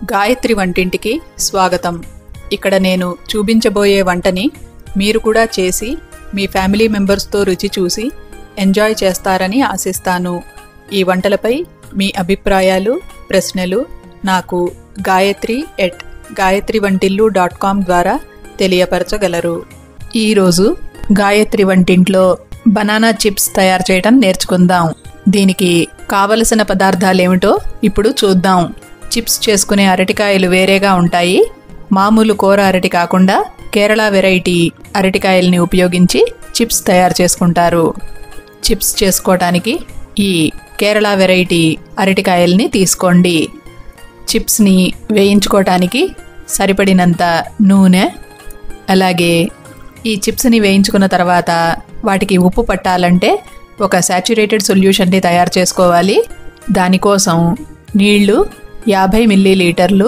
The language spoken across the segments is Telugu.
గాయత్రి వంటింటికి స్వాగతం ఇక్కడ నేను చూపించబోయే వంటని మీరు కూడా చేసి మీ ఫ్యామిలీ మెంబర్స్తో రుచి చూసి ఎంజాయ్ చేస్తారని ఆశిస్తాను ఈ వంటలపై మీ అభిప్రాయాలు ప్రశ్నలు నాకు గాయత్రి ఎట్ గాయత్రి వంటిల్లు డాట్ కామ్ ద్వారా తెలియపరచగలరు ఈరోజు గాయత్రి వంటింట్లో బనానా చిప్స్ తయారు చేయడం నేర్చుకుందాం దీనికి కావలసిన పదార్థాలేమిటో ఇప్పుడు చూద్దాం చిప్స్ చేసుకునే అరటికాయలు వేరేగా ఉంటాయి మామూలు కూర అరటి కాకుండా కేరళ వెరైటీ అరటికాయల్ని ఉపయోగించి చిప్స్ తయారు చేసుకుంటారు చిప్స్ చేసుకోవడానికి ఈ కేరళ వెరైటీ అరటికాయల్ని తీసుకోండి చిప్స్ని వేయించుకోవటానికి సరిపడినంత నూనె అలాగే ఈ చిప్స్ని వేయించుకున్న తర్వాత వాటికి ఉప్పు పట్టాలంటే ఒక శాచురేటెడ్ సొల్యూషన్ని తయారు చేసుకోవాలి దానికోసం నీళ్లు యాభై మిల్లీ లీటర్లు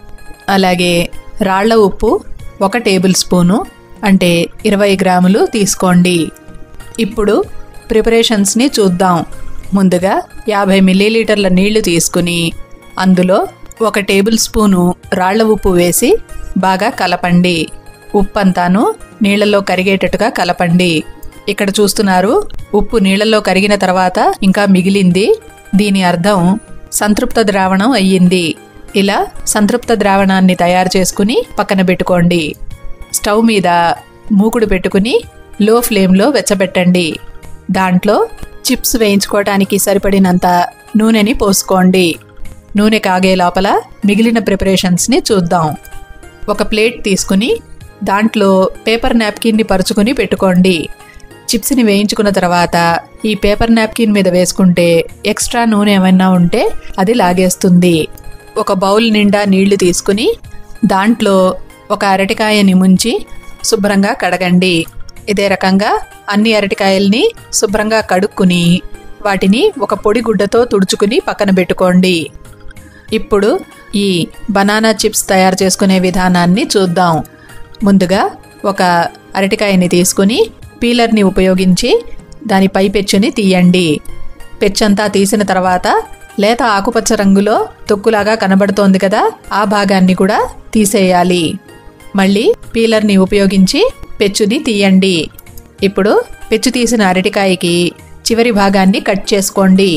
అలాగే రాళ్ల ఉప్పు ఒక టేబుల్ స్పూను అంటే ఇరవై గ్రాములు తీసుకోండి ఇప్పుడు ప్రిపరేషన్స్ని చూద్దాం ముందుగా యాభై మిల్లీలీటర్ల నీళ్లు తీసుకుని అందులో ఒక టేబుల్ స్పూను రాళ్ల ఉప్పు వేసి బాగా కలపండి ఉప్పంతాను నీళ్లలో కరిగేటట్టుగా కలపండి ఇక్కడ చూస్తున్నారు ఉప్పు నీళ్లలో కరిగిన తర్వాత ఇంకా మిగిలింది దీని అర్థం సంతృప్త ద్రావణం అయ్యింది ఇలా సంతృప్త ద్రావణాన్ని తయారు చేసుకుని పక్కన పెట్టుకోండి స్టవ్ మీద మూకుడు పెట్టుకుని లో ఫ్లేమ్లో వెచ్చబెట్టండి దాంట్లో చిప్స్ వేయించుకోవటానికి సరిపడినంత నూనెని పోసుకోండి నూనె కాగే లోపల మిగిలిన ప్రిపరేషన్స్ని చూద్దాం ఒక ప్లేట్ తీసుకుని దాంట్లో పేపర్ నాప్కిన్ని పరుచుకుని పెట్టుకోండి చిప్స్ని వేయించుకున్న తర్వాత ఈ పేపర్ నాప్కిన్ మీద వేసుకుంటే ఎక్స్ట్రా నూనె ఏమైనా ఉంటే అది లాగేస్తుంది ఒక బౌల్ నిండా నీళ్లు తీసుకుని దాంట్లో ఒక అరటికాయని ముంచి శుభ్రంగా కడగండి ఇదే రకంగా అన్ని అరటికాయల్ని శుభ్రంగా కడుక్కుని వాటిని ఒక పొడి గుడ్డతో తుడుచుకుని పక్కన పెట్టుకోండి ఇప్పుడు ఈ బనానా చిప్స్ తయారు చేసుకునే విధానాన్ని చూద్దాం ముందుగా ఒక అరటికాయని తీసుకుని పీలర్ని ఉపయోగించి దాని పై పెచ్చుని తీయండి పెచ్చంతా తీసిన తర్వాత లేత ఆకుపచ్చ రంగులో తొక్కులాగా కనబడుతోంది కదా ఆ భాగాన్ని కూడా తీసేయాలి మళ్ళీ పీలర్ని ఉపయోగించి పెచ్చుని తీయండి ఇప్పుడు పెచ్చు తీసిన అరటికాయకి చివరి భాగాన్ని కట్ చేసుకోండి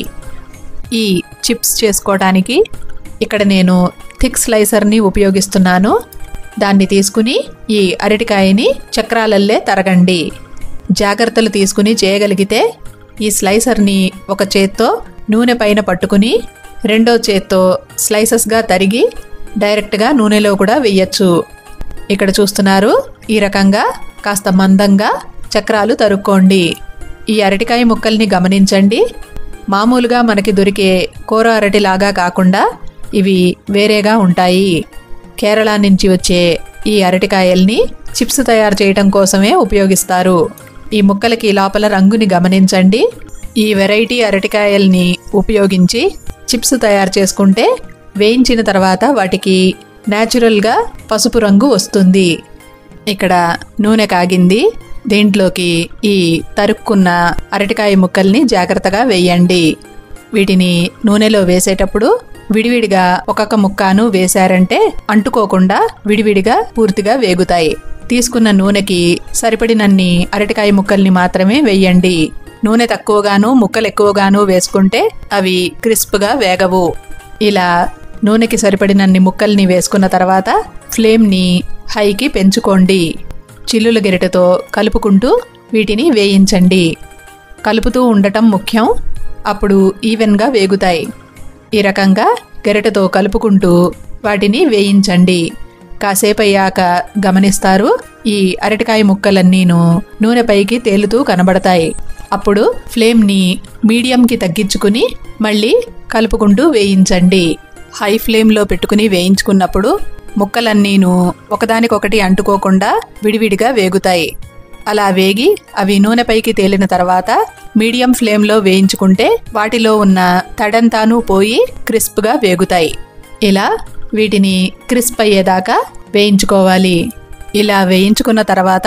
ఈ చిప్స్ చేసుకోవడానికి ఇక్కడ నేను థిక్ స్లైసర్ని ఉపయోగిస్తున్నాను దాన్ని తీసుకుని ఈ అరటికాయని చక్రాలల్లే తరగండి జాగ్రత్తలు తీసుకుని చేయగలిగితే ఈ స్లైసర్ని ఒక చేత్తో నూనె పైన పట్టుకుని రెండో చేత్తో స్లైసెస్గా తరిగి డైరెక్ట్గా నూనెలో కూడా వెయ్యొచ్చు ఇక్కడ చూస్తున్నారు ఈ రకంగా కాస్త మందంగా చక్రాలు తరుక్కోండి ఈ అరటికాయ ముక్కల్ని గమనించండి మామూలుగా మనకి దొరికే కూర అరటిలాగా కాకుండా ఇవి వేరేగా ఉంటాయి కేరళ నుంచి వచ్చే ఈ అరటికాయల్ని చిప్స్ తయారు చేయటం కోసమే ఉపయోగిస్తారు ఈ ముక్కలకి లోపల రంగుని గమనించండి ఈ వెరైటీ అరటికాయల్ని ఉపయోగించి చిప్స్ తయారు చేసుకుంటే వేయించిన తర్వాత వాటికి న్యాచురల్గా పసుపు రంగు వస్తుంది ఇక్కడ నూనె కాగింది దీంట్లోకి ఈ తరుక్కున్న అరటికాయ ముక్కల్ని జాగ్రత్తగా వేయండి వీటిని నూనెలో వేసేటప్పుడు విడివిడిగా ఒక్కొక్క ముక్కను వేశారంటే అంటుకోకుండా విడివిడిగా పూర్తిగా వేగుతాయి తీసుకున్న నూనెకి సరిపడినన్ని అరటికాయ ముక్కల్ని మాత్రమే వేయండి నూనె తక్కువగాను ముక్కలు ఎక్కువగాను వేసుకుంటే అవి క్రిస్ప్గా వేగవు ఇలా నూనెకి సరిపడినన్ని ముక్కల్ని వేసుకున్న తర్వాత ఫ్లేమ్ని హైకి పెంచుకోండి చిల్లుల గెరిటతో కలుపుకుంటూ వీటిని వేయించండి కలుపుతూ ఉండటం ముఖ్యం అప్పుడు ఈవెన్గా వేగుతాయి ఈ రకంగా గెరటతో కలుపుకుంటూ వాటిని వేయించండి కాసేపు అయ్యాక గమనిస్తారు ఈ అరటికాయ ముక్కలన్నీను నూనెపైకి తేలుతూ కనబడతాయి అప్పుడు ఫ్లేమ్ని మీడియంకి తగ్గించుకుని మళ్ళీ కలుపుకుంటూ వేయించండి హై ఫ్లేమ్లో పెట్టుకుని వేయించుకున్నప్పుడు ముక్కలన్నీను ఒకదానికొకటి అంటుకోకుండా విడివిడిగా వేగుతాయి అలా వేగి అవి నూనెపైకి తేలిన తర్వాత మీడియం ఫ్లేమ్లో వేయించుకుంటే వాటిలో ఉన్న తడంతాను పోయి క్రిస్ప్గా వేగుతాయి ఇలా వీటిని క్రిస్ప్ అయ్యేదాకా వేయించుకోవాలి ఇలా వేయించుకున్న తర్వాత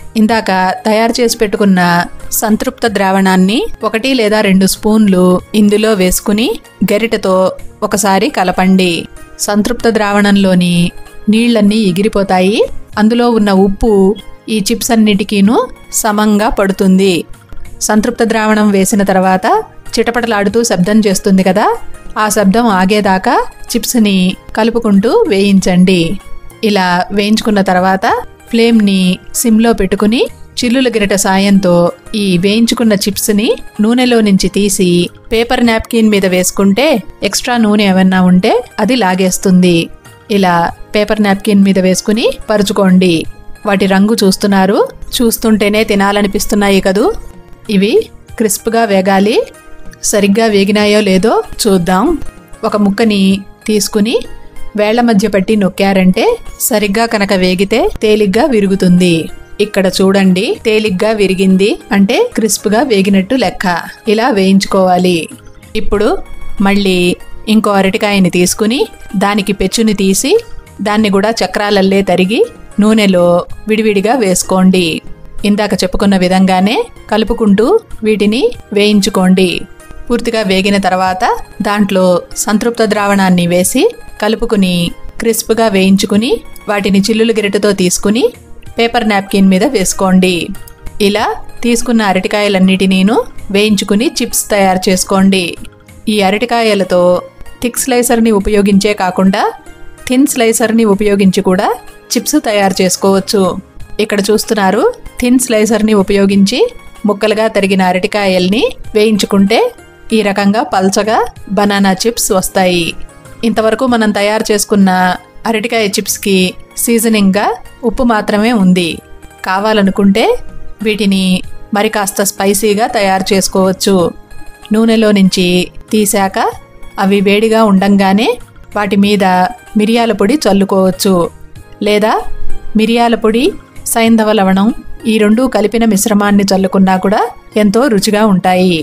ఇందాక తయారు చేసి పెట్టుకున్న సంతృప్త ద్రావణాన్ని ఒకటి లేదా రెండు స్పూన్లు ఇందులో వేసుకుని గరిటెతో ఒకసారి కలపండి సంతృప్త ద్రావణంలోని నీళ్లన్నీ ఎగిరిపోతాయి అందులో ఉన్న ఉప్పు ఈ చిప్స్ అన్నిటికీను సమంగా పడుతుంది సంతృప్త ద్రావణం వేసిన తర్వాత చిటపటలాడుతూ శబ్దం చేస్తుంది కదా ఆ శబ్దం ఆగేదాకా చిప్స్ని కలుపుకుంటూ వేయించండి ఇలా వేయించుకున్న తర్వాత ఫ్లేమ్ని సిమ్లో పెట్టుకుని చిల్లుల గిరట సాయంతో ఈ వేయించుకున్న చిప్స్ని నూనెలో నుంచి తీసి పేపర్ నాప్కిన్ మీద వేసుకుంటే ఎక్స్ట్రా నూనె ఏమన్నా ఉంటే అది లాగేస్తుంది ఇలా పేపర్ నాప్కిన్ మీద వేసుకుని పరుచుకోండి వాటి రంగు చూస్తున్నారు చూస్తుంటేనే తినాలనిపిస్తున్నాయి కదూ ఇవి క్రిస్ప్గా వేగాలి సరిగ్గా వేగినాయో లేదో చూద్దాం ఒక ముక్కని తీసుకుని వేళ్ల మధ్య పెట్టి నొక్కారంటే సరిగ్గా కనుక వేగితే తేలిగ్గా విరుగుతుంది ఇక్కడ చూడండి తేలిగ్గా విరిగింది అంటే క్రిస్ప్గా వేగినట్టు లెక్క ఇలా వేయించుకోవాలి ఇప్పుడు మళ్ళీ ఇంకో అరటికాయని తీసుకుని దానికి పెచ్చుని తీసి దాన్ని కూడా చక్రాలల్లే తరిగి నూనెలో విడివిడిగా వేసుకోండి ఇందాక చెప్పుకున్న విధంగానే కలుపుకుంటూ వీటిని వేయించుకోండి పూర్తిగా వేగిన తర్వాత దాంట్లో సంతృప్త ద్రావణాన్ని వేసి కలుపుకుని క్రిస్ప్గా వేయించుకుని వాటిని చిల్లులు గిరిటతో తీసుకుని పేపర్ నాప్కిన్ మీద వేసుకోండి ఇలా తీసుకున్న అరటికాయలన్నిటినీను వేయించుకుని చిప్స్ తయారు చేసుకోండి ఈ అరటికాయలతో థిక్ స్లైసర్ని ఉపయోగించే కాకుండా థిన్ స్లైసర్ని ఉపయోగించి కూడా చిప్స్ తయారు చేసుకోవచ్చు ఇక్కడ చూస్తున్నారు థిన్ స్లైసర్ని ఉపయోగించి ముక్కలుగా తరిగిన అరటికాయల్ని వేయించుకుంటే ఈ రకంగా పల్చగా బనానా చిప్స్ వస్తాయి ఇంతవరకు మనం తయారు చేసుకున్న అరటికాయ చిప్స్కి సీజనింగ్గా ఉప్పు మాత్రమే ఉంది కావాలనుకుంటే వీటిని మరి కాస్త స్పైసీగా తయారు చేసుకోవచ్చు నూనెలో నుంచి తీశాక అవి వేడిగా ఉండంగానే వాటి మీద మిరియాల పొడి చల్లుకోవచ్చు లేదా మిరియాల పొడి సైంధవ లవణం ఈ రెండు కలిపిన మిశ్రమాన్ని చల్లుకున్నా కూడా ఎంతో రుచిగా ఉంటాయి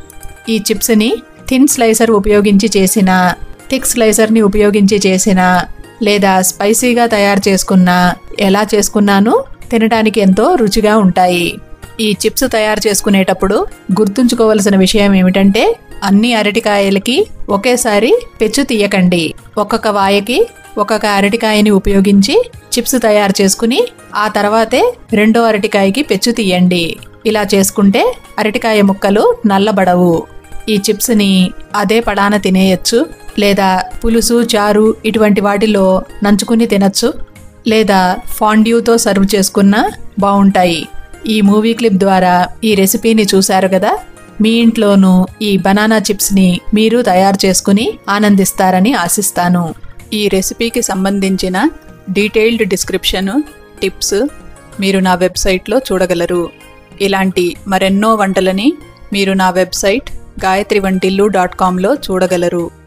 ఈ చిప్స్ని థిన్ స్లైసర్ ఉపయోగించి చేసిన థిక్ స్లైసర్ని ఉపయోగించి చేసిన లేదా స్పైసీగా తయారు చేసుకున్న ఎలా చేసుకున్నాను తినడానికి ఎంతో రుచిగా ఉంటాయి ఈ చిప్స్ తయారు చేసుకునేటప్పుడు గుర్తుంచుకోవలసిన విషయం ఏమిటంటే అన్ని అరటికాయలకి ఒకేసారి పెచ్చు తీయకండి ఒక్కొక్క వాయకి ఒక్కొక్క అరటికాయని ఉపయోగించి చిప్స్ తయారు చేసుకుని ఆ తర్వాతే రెండో అరటికాయకి పెచ్చు తీయండి ఇలా చేసుకుంటే అరటికాయ ముక్కలు నల్లబడవు ఈ చిప్స్ని అదే పడాన తినేయచ్చు లేదా పులుసు చారు ఇటువంటి వాటిలో నంచుకుని తినచ్చు లేదా ఫాండ్యూతో సర్వ్ చేసుకున్నా బాగుంటాయి ఈ మూవీ క్లిప్ ద్వారా ఈ రెసిపీని చూశారు కదా మీ ఇంట్లోనూ ఈ బనానా చిప్స్ని మీరు తయారు చేసుకుని ఆనందిస్తారని ఆశిస్తాను ఈ రెసిపీకి సంబంధించిన డీటెయిల్డ్ డిస్క్రిప్షన్ టిప్స్ మీరు నా వెబ్సైట్లో చూడగలరు ఇలాంటి మరెన్నో వంటలని మీరు నా వెబ్సైట్ గాయత్రి వంటిల్లు డాట్ కామ్లో చూడగలరు